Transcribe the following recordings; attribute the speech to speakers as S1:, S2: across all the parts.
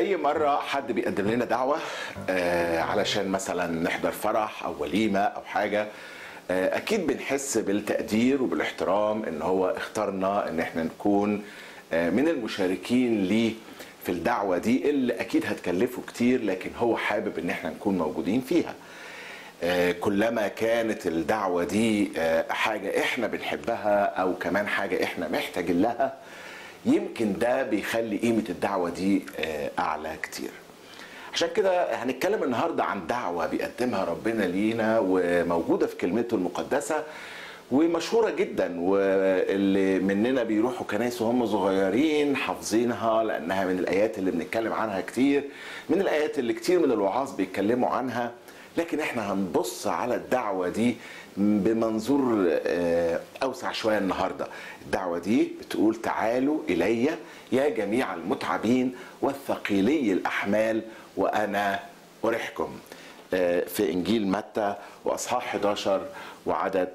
S1: اي مره حد بيقدم لنا دعوه آه علشان مثلا نحضر فرح او وليمه او حاجه آه اكيد بنحس بالتقدير وبالاحترام ان هو اختارنا ان احنا نكون آه من المشاركين ليه في الدعوه دي اللي اكيد هتكلفه كتير لكن هو حابب ان احنا نكون موجودين فيها آه، كلما كانت الدعوة دي آه، حاجة احنا بنحبها او كمان حاجة احنا محتاجين لها يمكن ده بيخلي قيمة الدعوة دي آه، اعلى كتير عشان كده هنتكلم النهاردة عن دعوة بيقدمها ربنا لينا وموجودة في كلمته المقدسة ومشهورة جدا واللي مننا بيروحوا كنايس وهم صغيرين حافظينها لأنها من الآيات اللي بنتكلم عنها كتير من الآيات اللي كتير من الوعاظ بيتكلموا عنها لكن احنا هنبص على الدعوة دي بمنظور آه، أوسع شوية النهاردة الدعوة دي بتقول تعالوا إلي يا جميع المتعبين والثقيلي الأحمال وأنا أريحكم آه، في إنجيل متى وأصحاح 11 وعدد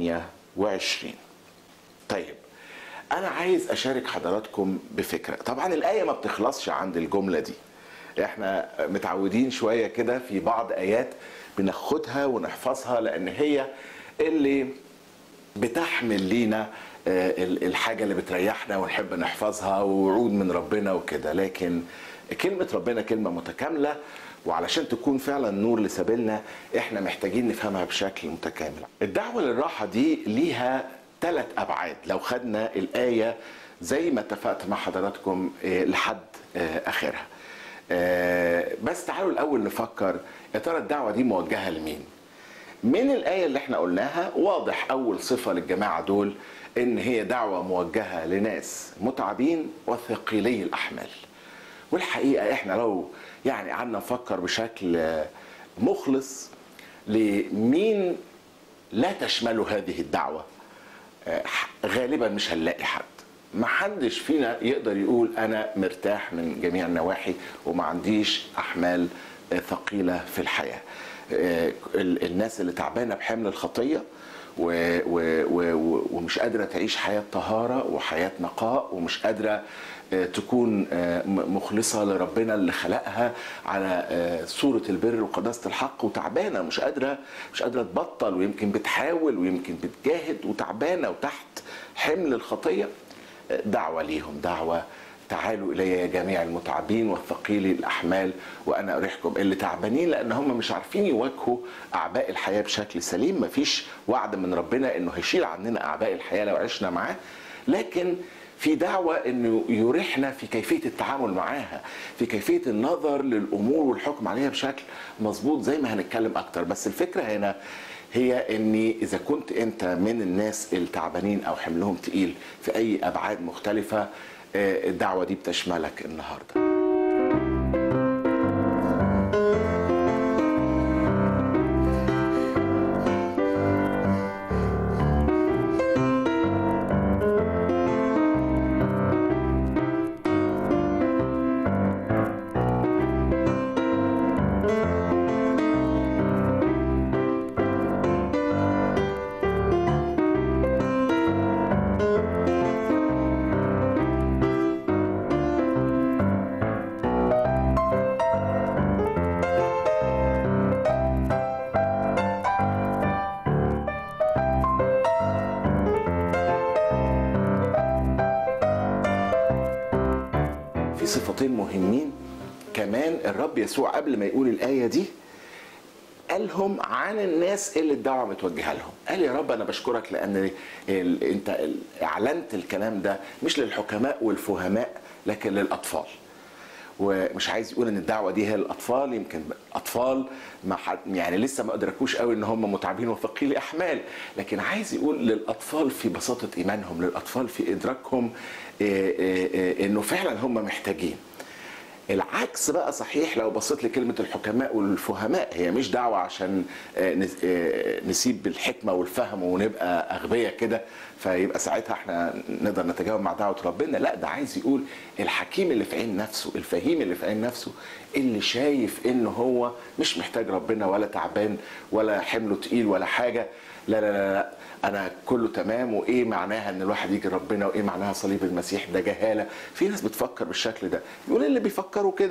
S1: 28 طيب أنا عايز أشارك حضراتكم بفكرة طبعا الآية ما بتخلصش عند الجملة دي احنا متعودين شويه كده في بعض ايات بناخدها ونحفظها لان هي اللي بتحمل لينا آه، ال- الحاجه اللي بتريحنا ونحب نحفظها ووعود من ربنا وكده لكن كلمه ربنا كلمه متكامله وعلشان تكون فعلا نور لسبيلنا احنا محتاجين نفهمها بشكل متكامل الدعوه للراحه دي ليها ثلاث ابعاد لو خدنا الايه زي ما اتفقت مع حضراتكم آه، لحد آه، اخرها آه، بس تعالوا الاول نفكر يا ترى الدعوه دي موجهه لمين من الآية اللي احنا قلناها واضح أول صفة للجماعة دول إن هي دعوة موجهة لناس متعبين وثقيلي الأحمال والحقيقة احنا لو يعني قعدنا نفكر بشكل آه، مخلص لمين لا تشمله هذه الدعوة آه، غالبا مش هنلاقي حد ما حدش فينا يقدر يقول انا مرتاح من جميع النواحي وما عنديش احمال آه، ثقيله في الحياه آه، ال- الناس اللي تعبانه بحمل الخطيه و و و و ومش قادره تعيش حياه طهاره وحياه نقاء ومش قادره آه، تكون آه، م- مخلصه لربنا اللي خلقها على آه، صوره البر وقداسه الحق وتعبانه مش قادره مش قادره تبطل ويمكن بتحاول ويمكن بتجاهد وتعبانه وتحت حمل الخطيه آه، دعوه ليهم دعوه تعالوا الي يا جميع المتعبين والثقيلي الاحمال وانا اريحكم اللي تعبانين لان هم مش عارفين يواجهوا اعباء الحياه بشكل سليم مفيش وعد من ربنا انه هيشيل عننا اعباء الحياه لو عشنا معاه لكن في دعوة انه يريحنا في كيفية التعامل معاها في كيفية النظر للامور والحكم عليها بشكل مظبوط زي ما هنتكلم اكتر بس الفكرة هنا هي اني اذا كنت انت من الناس التعبانين او حملهم تقيل في اي ابعاد مختلفة آه، الدعوة دي بتشملك النهارده في صفتين مهمين كمان الرب يسوع قبل ما يقول الآية دي قالهم عن الناس اللي الدعوة متوجهة لهم قال يا رب أنا بشكرك لأن ال... أنت ال... أعلنت الكلام ده مش للحكماء والفهماء لكن للأطفال ومش عايز يقول ان الدعوه دي هي الاطفال يمكن اطفال ما حد يعني لسه ما ادركوش قوي ان هم متعبين وثقيلي احمال لكن عايز يقول للاطفال في بساطه ايمانهم للاطفال في ادراكهم إيه إيه إيه انه فعلا هم محتاجين العكس بقى صحيح لو بصيت لكلمة الحكماء والفهماء هي مش دعوة عشان آه، نس- آه، نسيب الحكمة والفهم ونبقى أغبياء كده فيبقى ساعتها احنا نقدر نتجاوب مع دعوة ربنا لا ده عايز يقول الحكيم اللي في عين نفسه الفهيم اللي في عين نفسه اللي شايف انه هو مش محتاج ربنا ولا تعبان ولا حمله تقيل ولا حاجة لا لا لا, لا. انا كله تمام وايه معناها ان الواحد يجي ربنا وايه معناها صليب المسيح ده جهاله في ناس بتفكر بالشكل ده يقول اللي بيفكروا كده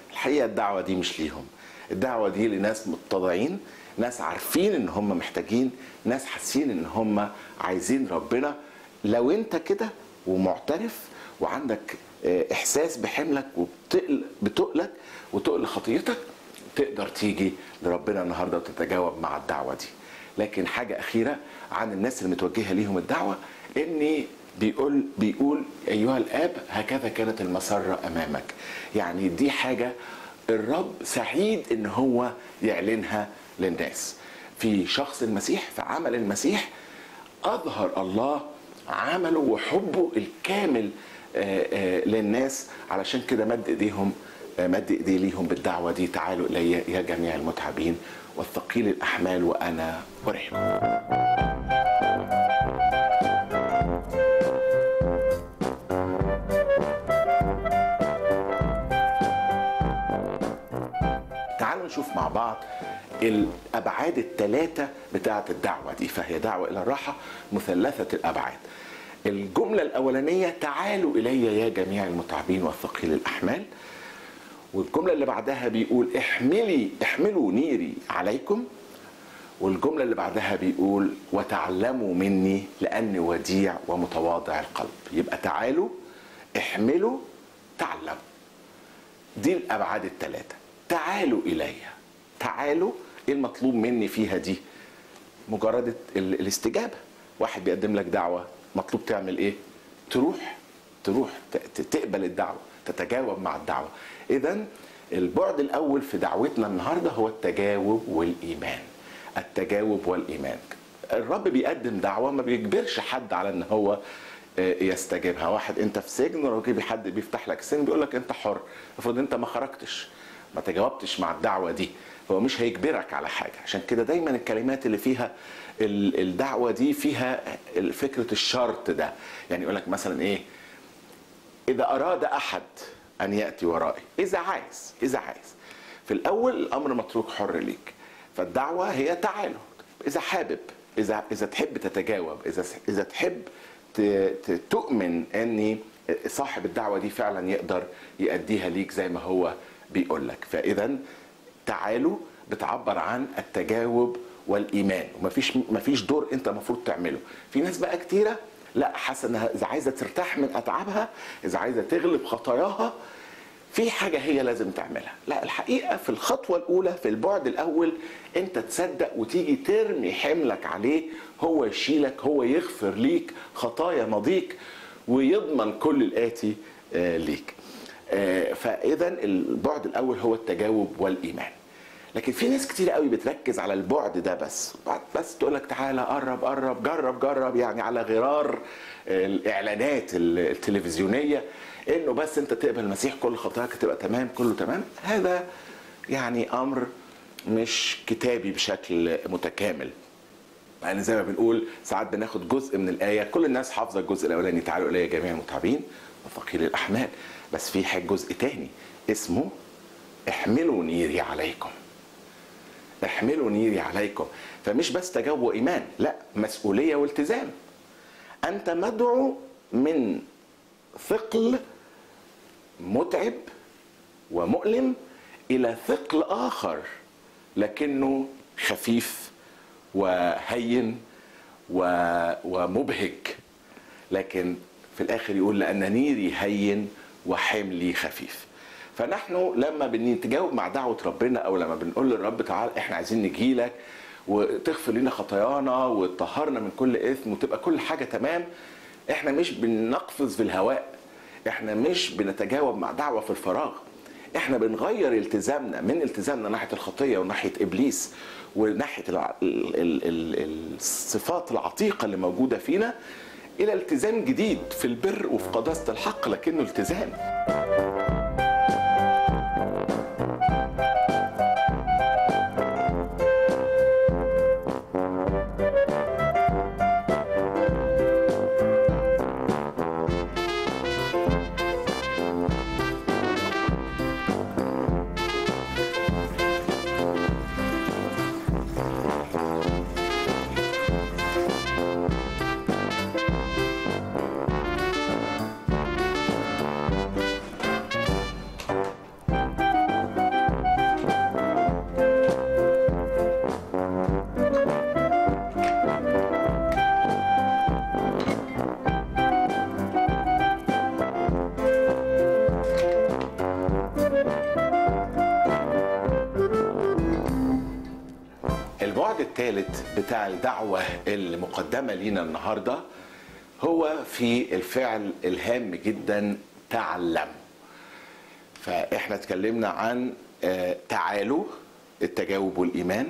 S1: الحقيقه الدعوه دي مش ليهم الدعوه دي لناس متضعين ناس عارفين ان هم محتاجين ناس حاسين ان هم عايزين ربنا لو انت كده ومعترف وعندك آه، احساس بحملك وبتقلك وتقل خطيتك تقدر تيجي لربنا النهارده وتتجاوب مع الدعوه دي لكن حاجه اخيره عن الناس اللي متوجهه ليهم الدعوه اني بيقول بيقول ايها الاب هكذا كانت المسره امامك يعني دي حاجه الرب سعيد ان هو يعلنها للناس في شخص المسيح في عمل المسيح اظهر الله عمله وحبه الكامل آه، آه، للناس علشان كده مد ايديهم آه، مد ايديه ليهم بالدعوه دي تعالوا الي يا جميع المتعبين والثقيل الاحمال وانا ارحبكم تعالوا نشوف مع بعض الابعاد الثلاثه بتاعه الدعوه دي فهي دعوه الى الراحه مثلثه الابعاد الجمله الاولانيه تعالوا الي يا جميع المتعبين والثقيل الاحمال والجمله اللي بعدها بيقول احملي احملوا نيري عليكم والجمله اللي بعدها بيقول وتعلموا مني لاني وديع ومتواضع القلب يبقى تعالوا احملوا تعلموا دي الابعاد الثلاثه تعالوا الي تعالوا ايه المطلوب مني فيها دي مجرد ال- الاستجابه واحد بيقدم لك دعوه مطلوب تعمل ايه تروح تروح ت- ت- تقبل الدعوه تتجاوب مع الدعوه اذا البعد الاول في دعوتنا النهارده هو التجاوب والايمان التجاوب والايمان الرب بيقدم دعوه ما بيجبرش حد على ان هو آه، يستجيبها واحد انت في سجن وراجل حد بيفتح لك سجن بيقول لك انت حر المفروض انت ما خرجتش ما تجاوبتش مع الدعوه دي هو مش هيجبرك على حاجه عشان كده دايما الكلمات اللي فيها ال- الدعوه دي فيها فكره الشرط ده يعني يقول لك مثلا ايه اذا اراد احد ان ياتي ورائي اذا عايز اذا عايز في الاول الامر متروك حر ليك فالدعوه هي تعالوا اذا حابب اذا اذا تحب تتجاوب اذا اذا تحب ت- ت- تؤمن ان صاحب الدعوه دي فعلا يقدر يأديها ليك زي ما هو بيقول لك فاذا تعالوا بتعبر عن التجاوب والايمان ومفيش مفيش دور انت المفروض تعمله في ناس بقى كتيره لا حاسه انها اذا عايزه ترتاح من اتعابها اذا عايزه تغلب خطاياها في حاجه هي لازم تعملها لا الحقيقه في الخطوه الاولى في البعد الاول انت تصدق وتيجي ترمي حملك عليه هو يشيلك هو يغفر ليك خطايا ماضيك ويضمن كل الاتي آه، ليك آه، فاذا البعد الاول هو التجاوب والايمان لكن في ناس كتير قوي بتركز على البعد ده بس بعد بس تقول لك تعالى قرب قرب جرب جرب يعني على غرار الاعلانات التلفزيونيه انه بس انت تقبل المسيح كل خطاياك تبقى تمام كله تمام هذا يعني امر مش كتابي بشكل متكامل يعني زي ما بنقول ساعات بناخد جزء من الايه كل الناس حافظه الجزء الاولاني تعالوا الي جميع المتعبين وثقيل الاحمال بس في حاجه جزء تاني اسمه احملوا نيري عليكم احملوا نيري عليكم فمش بس تجاوب وايمان لا مسؤوليه والتزام انت مدعو من ثقل متعب ومؤلم الى ثقل اخر لكنه خفيف وهين و- ومبهج لكن في الاخر يقول لان نيري هين وحملي خفيف فنحن لما بنتجاوب مع دعوه ربنا او لما بنقول للرب تعالى احنا عايزين نجي لك وتغفر لنا خطايانا وتطهرنا من كل اثم وتبقى كل حاجه تمام احنا مش بنقفز في الهواء احنا مش بنتجاوب مع دعوه في الفراغ احنا بنغير التزامنا من التزامنا ناحيه الخطيه وناحيه ابليس وناحيه الع- ال- ال- ال- الصفات العتيقه اللي موجوده فينا الى التزام جديد في البر وفي قداسه الحق لكنه التزام البعد الثالث بتاع الدعوة المقدمة لينا النهاردة هو في الفعل الهام جدا تعلم فاحنا اتكلمنا عن آه، تعالوا التجاوب والإيمان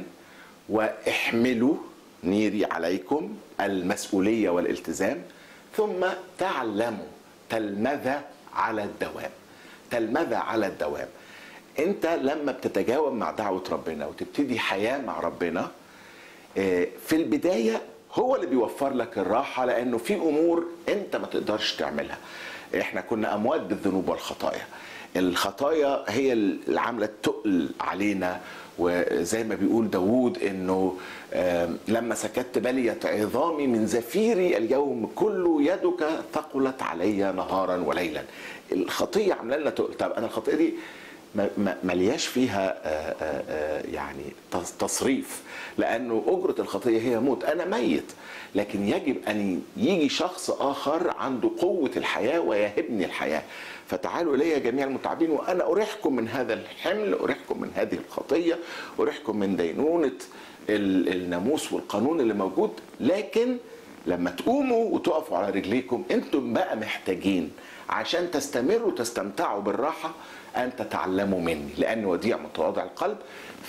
S1: واحملوا نيري عليكم المسؤولية والالتزام ثم تعلموا تلمذة على الدوام تلمذة على الدوام انت لما بتتجاوب مع دعوة ربنا وتبتدي حياة مع ربنا آه، في البداية هو اللي بيوفر لك الراحة لأنه في أمور أنت ما تقدرش تعملها احنا كنا أموات بالذنوب والخطايا الخطايا هي اللي عاملة تقل علينا وزي ما بيقول داوود انه آم، لما سكت بليت عظامي من زفيري اليوم كله يدك ثقلت علي نهارا وليلا الخطيه عامله لنا تقل طب انا الخطيه دي ما- ما- ملياش فيها آه، آه، آه، يعني تص- تصريف لانه اجره الخطيه هي موت انا ميت لكن يجب ان يجي شخص اخر عنده قوه الحياه ويهبني الحياه فتعالوا الي جميع المتعبين وانا اريحكم من هذا الحمل اريحكم من هذه الخطيه اريحكم من دينونه ال- الناموس والقانون اللي موجود لكن لما تقوموا وتقفوا على رجليكم انتم بقى محتاجين عشان تستمروا تستمتعوا بالراحة أن تتعلموا مني لأن وديع متواضع القلب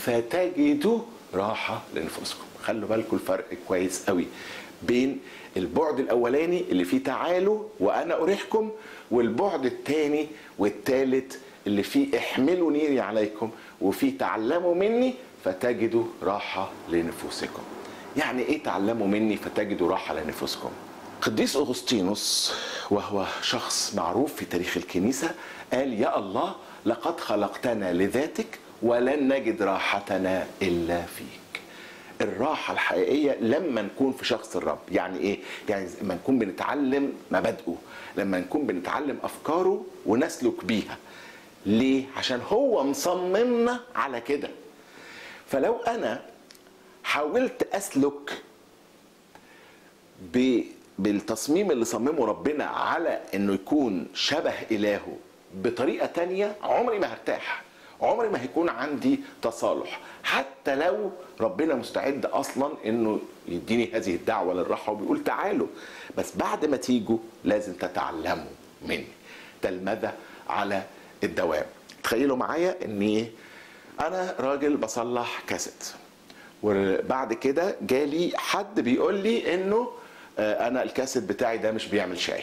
S1: فتجدوا راحة لنفوسكم خلوا بالكم الفرق كويس قوي بين البعد الأولاني اللي فيه تعالوا وأنا أريحكم والبعد الثاني والثالث اللي فيه احملوا نيري عليكم وفيه تعلموا مني فتجدوا راحة لنفوسكم يعني ايه تعلموا مني فتجدوا راحه لنفوسكم قديس اغسطينوس وهو شخص معروف في تاريخ الكنيسه قال يا الله لقد خلقتنا لذاتك ولن نجد راحتنا الا فيك الراحة الحقيقية لما نكون في شخص الرب يعني ايه؟ يعني لما نكون بنتعلم مبادئه لما نكون بنتعلم أفكاره ونسلك بيها ليه؟ عشان هو مصممنا على كده فلو أنا حاولت اسلك ب- بالتصميم اللي صممه ربنا على انه يكون شبه الهه بطريقه تانية عمري ما هرتاح عمري ما هيكون عندي تصالح حتى لو ربنا مستعد اصلا انه يديني هذه الدعوه للراحه وبيقول تعالوا بس بعد ما تيجوا لازم تتعلموا مني تلمذه على الدوام تخيلوا معايا اني انا راجل بصلح كاسيت وبعد كده جالي حد بيقول لي انه آه، انا الكاسيت بتاعي ده مش بيعمل شاي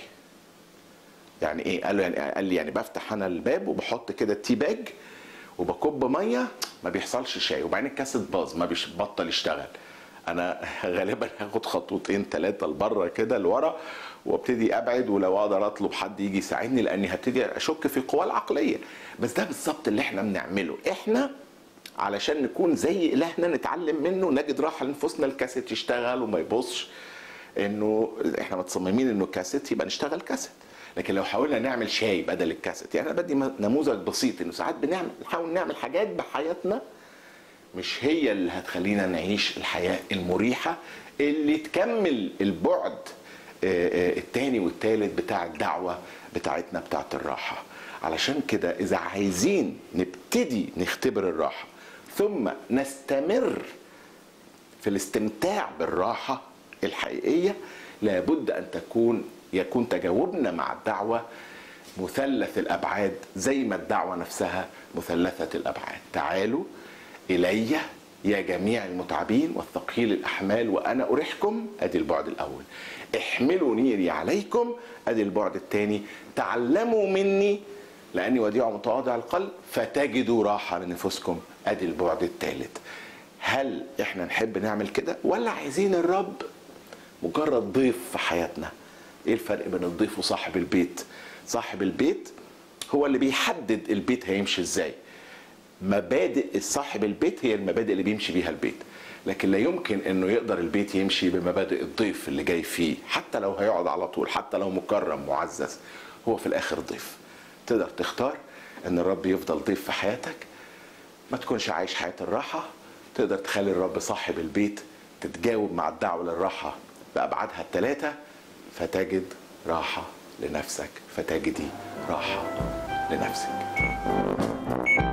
S1: يعني ايه قال له يعني قال لي يعني بفتح انا الباب وبحط كده التي باج وبكب ميه ما بيحصلش شاي وبعدين الكاسيت باظ ما بيش بطل يشتغل انا غالبا هاخد خطوتين ثلاثه لبره كده لورا وابتدي ابعد ولو اقدر اطلب حد يجي يساعدني لاني هبتدي اشك في القوى العقليه بس ده بالظبط اللي احنا بنعمله احنا علشان نكون زي الهنا نتعلم منه نجد راحه لنفوسنا الكاسيت يشتغل وما يبصش انه احنا متصممين انه كاسيت يبقى نشتغل كاسيت لكن لو حاولنا نعمل شاي بدل الكاسيت يعني انا بدي نموذج بسيط انه ساعات بنعمل نحاول نعمل حاجات بحياتنا مش هي اللي هتخلينا نعيش الحياه المريحه اللي تكمل البعد آه، آه، التاني والتالت بتاع الدعوه بتاعتنا بتاعت الراحه علشان كده اذا عايزين نبتدي نختبر الراحه ثم نستمر في الاستمتاع بالراحة الحقيقية لابد أن تكون يكون تجاوبنا مع الدعوة مثلث الأبعاد زي ما الدعوة نفسها مثلثة الأبعاد تعالوا إلي يا جميع المتعبين والثقيل الأحمال وأنا أريحكم أدي البعد الأول احملوا نيري عليكم أدي البعد الثاني تعلموا مني لاني وديع متواضع القلب فتجدوا راحه لنفوسكم ادي البعد الثالث هل احنا نحب نعمل كده ولا عايزين الرب مجرد ضيف في حياتنا ايه الفرق بين الضيف وصاحب البيت صاحب البيت هو اللي بيحدد البيت هيمشي ازاي مبادئ صاحب البيت هي المبادئ اللي بيمشي بيها البيت لكن لا يمكن انه يقدر البيت يمشي بمبادئ الضيف اللي جاي فيه حتى لو هيقعد على طول حتى لو مكرم معزز هو في الاخر ضيف تقدر تختار ان الرب يفضل ضيف في حياتك ما تكونش عايش حياة الراحة تقدر تخلي الرب صاحب البيت تتجاوب مع الدعوة للراحة بأبعادها الثلاثة فتجد راحة لنفسك فتجدي راحة لنفسك